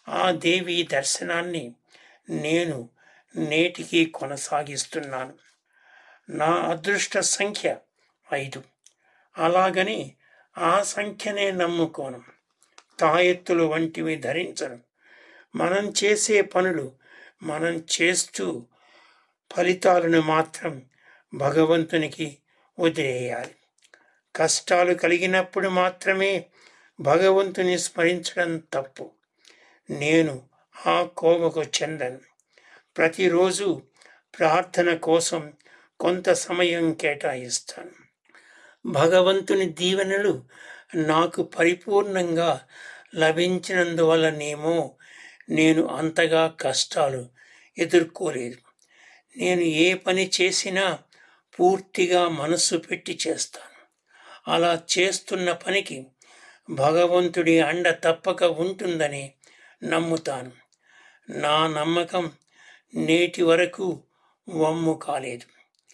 ఆ దేవి దర్శనాన్ని నేను నేటికి కొనసాగిస్తున్నాను నా అదృష్ట సంఖ్య ఐదు అలాగని ఆ సంఖ్యనే నమ్ముకోను తాయెత్తులు వంటివి ధరించను మనం చేసే పనులు మనం చేస్తూ ఫలితాలను మాత్రం భగవంతునికి వదిలేయాలి కష్టాలు కలిగినప్పుడు మాత్రమే భగవంతుని స్మరించడం తప్పు నేను ఆ కోవకు చెందను ప్రతిరోజు ప్రార్థన కోసం కొంత సమయం కేటాయిస్తాను భగవంతుని దీవెనలు నాకు పరిపూర్ణంగా లభించినందువల్లనేమో నేను అంతగా కష్టాలు ఎదుర్కోలేదు నేను ఏ పని చేసినా పూర్తిగా మనస్సు పెట్టి చేస్తాను అలా చేస్తున్న పనికి భగవంతుడి అండ తప్పక ఉంటుందని నమ్ముతాను నా నమ్మకం నేటి వరకు వమ్ము కాలేదు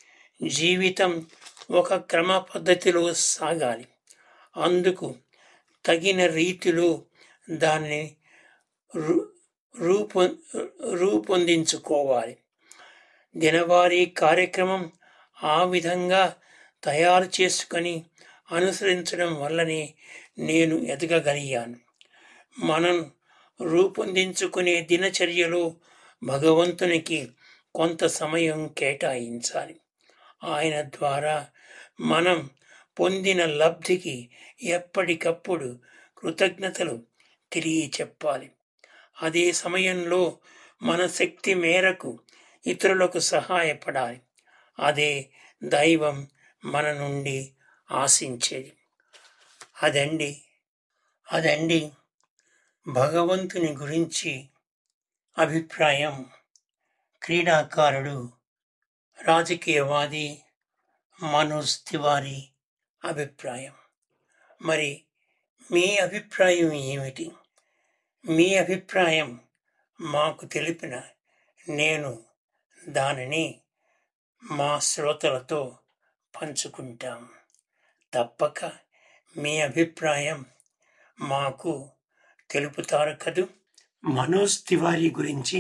జీవితం ఒక క్రమ పద్ధతిలో సాగాలి అందుకు తగిన రీతిలో దాన్ని రూ- రూపొ రూపొందించుకోవాలి దినవారీ కార్యక్రమం ఆ విధంగా తయారు చేసుకొని అనుసరించడం వల్లనే నేను ఎదగగలిగాను మనం రూపొందించుకునే దినచర్యలో భగవంతునికి కొంత సమయం కేటాయించాలి ఆయన ద్వారా మనం పొందిన లబ్ధికి ఎప్పటికప్పుడు కృతజ్ఞతలు తెలియచెప్పాలి అదే సమయంలో మన శక్తి మేరకు ఇతరులకు సహాయపడాలి అదే దైవం మన నుండి ఆశించేది అదండి అదండి భగవంతుని గురించి అభిప్రాయం క్రీడాకారుడు రాజకీయవాది మనోజ్ తివారీ అభిప్రాయం మరి మీ అభిప్రాయం ఏమిటి మీ అభిప్రాయం మాకు తెలిపిన నేను దానిని మా శ్రోతలతో పంచుకుంటాం తప్పక మీ అభిప్రాయం మాకు తెలుపుతారు కదూ మనోజ్ తివారీ గురించి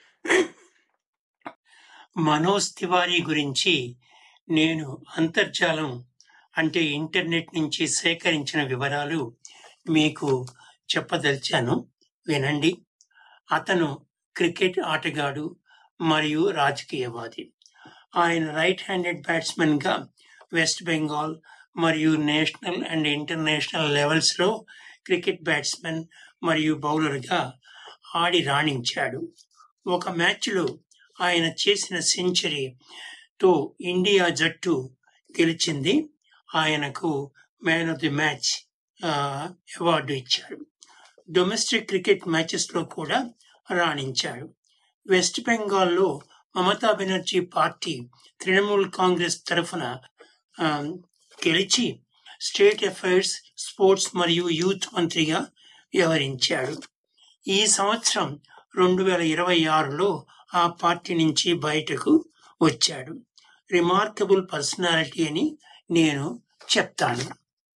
మనోజ్ తివారీ గురించి నేను అంతర్జాలం అంటే ఇంటర్నెట్ నుంచి సేకరించిన వివరాలు మీకు చెప్పదలిచాను వినండి అతను క్రికెట్ ఆటగాడు మరియు రాజకీయవాది ఆయన రైట్ హ్యాండెడ్ బ్యాట్స్మెన్గా వెస్ట్ బెంగాల్ మరియు నేషనల్ అండ్ ఇంటర్నేషనల్ లెవెల్స్లో క్రికెట్ బ్యాట్స్మెన్ మరియు బౌలర్గా ఆడి రాణించాడు ఒక మ్యాచ్లో ఆయన చేసిన సెంచరీతో ఇండియా జట్టు గెలిచింది ఆయనకు man of the match award ఇచ్చాడు డొమెస్టిక్ క్రికెట్ మ్యాచెస్లో కూడా రాణించాడు వెస్ట్ బెంగాల్లో మమతా బెనర్జీ పార్టీ తృణమూల్ కాంగ్రెస్ తరఫున ఆ, గెలిచి స్టేట్ అఫైర్స్ స్పోర్ట్స్ మరియు యూత్ మంత్రిగా వ్యవహరించాడు ఈ సంవత్సరం రెండు వేల ఇరవై ఆరులో ఆ పార్టీ నుంచి బయటకు వచ్చాడు రిమార్కబుల్ పర్సనాలిటీ అని నేను చెప్తాను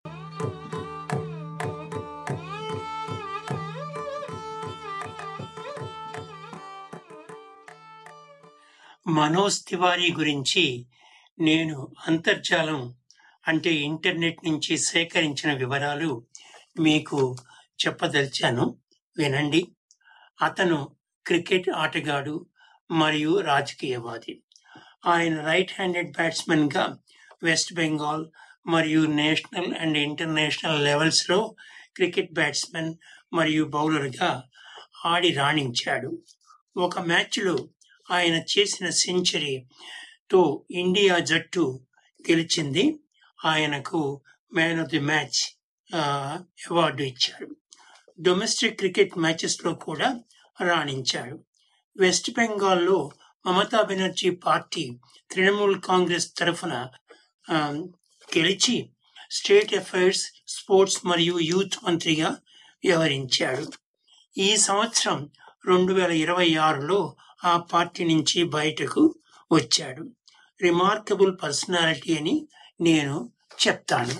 మనోజ్ తివారీ గురించి నేను అంతర్జాలం అంటే ఇంటర్నెట్ నుంచి సేకరించిన వివరాలు మీకు చెప్పదలిచాను వినండి అతను క్రికెట్ ఆటగాడు మరియు రాజకీయవాది ఆయన రైట్ హ్యాండెడ్ బ్యాట్స్మెన్గా వెస్ట్ బెంగాల్ మరియు నేషనల్ అండ్ ఇంటర్నేషనల్ లెవెల్స్లో క్రికెట్ బ్యాట్స్మెన్ మరియు బౌలర్గా ఆడి రాణించాడు ఒక మ్యాచ్లో ఆయన చేసిన సెంచరీతో ఇండియా జట్టు గెలిచింది ఆయనకు man of the match award ఇచ్చాడు డొమెస్టిక్ క్రికెట్ మ్యాచెస్లో కూడా రాణించాడు వెస్ట్ బెంగాల్లో మమతా బెనర్జీ పార్టీ తృణమూల్ కాంగ్రెస్ తరఫున ఆ, గెలిచి స్టేట్ అఫైర్స్ స్పోర్ట్స్ మరియు యూత్ మంత్రిగా వ్యవహరించాడు ఈ సంవత్సరం రెండు వేల ఇరవై ఆరులో ఆ పార్టీ నుంచి బయటకు వచ్చాడు రిమార్కబుల్ పర్సనాలిటీ అని నేను చెప్తాను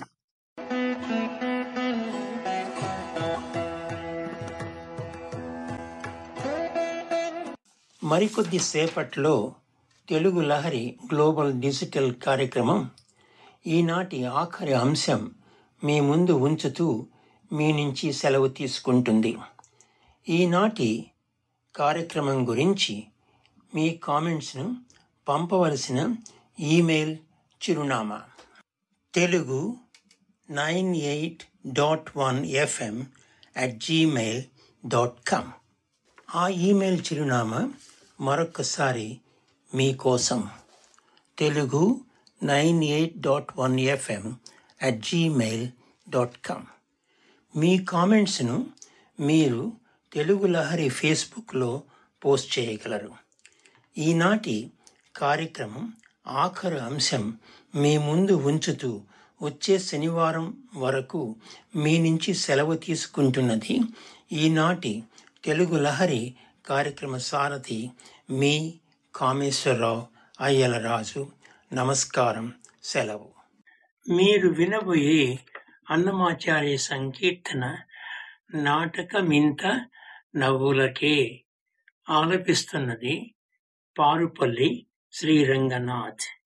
మరికొద్ది సేపట్లో తెలుగు లహరి గ్లోబల్ డిజిటల్ కార్యక్రమం ఈనాటి ఆఖరి అంశం మీ ముందు ఉంచుతూ మీ నుంచి సెలవు తీసుకుంటుంది ఈనాటి కార్యక్రమం గురించి మీ కామెంట్స్ను పంపవలసిన ఈమెయిల్ చిరునామా Telugu nine eight dot one FM at Gmail dot com ఆ ఈమెయిల్ చిరునామా మరొకసారి మీకోసం Telugu nine eight dot one FM at Gmail dot com మీ కామెంట్స్ను మీరు తెలుగు లహరి ఫేస్బుక్లో పోస్ట్ చేయగలరు ఈనాటి కార్యక్రమం ఆఖరు అంశం మీ ముందు ఉంచుతూ వచ్చే శనివారం వరకు మీ నుంచి సెలవు తీసుకుంటున్నది ఈనాటి తెలుగు లహరి కార్యక్రమ సారథి మీ కామేశ్వరరావు అయ్యలరాజు నమస్కారం సెలవు మీరు వినబోయే అన్నమాచార్య సంకీర్తన నాటకమింత నవ్వులకే ఆలపిస్తున్నది పారుపల్లి శ్రీరంగనాథ్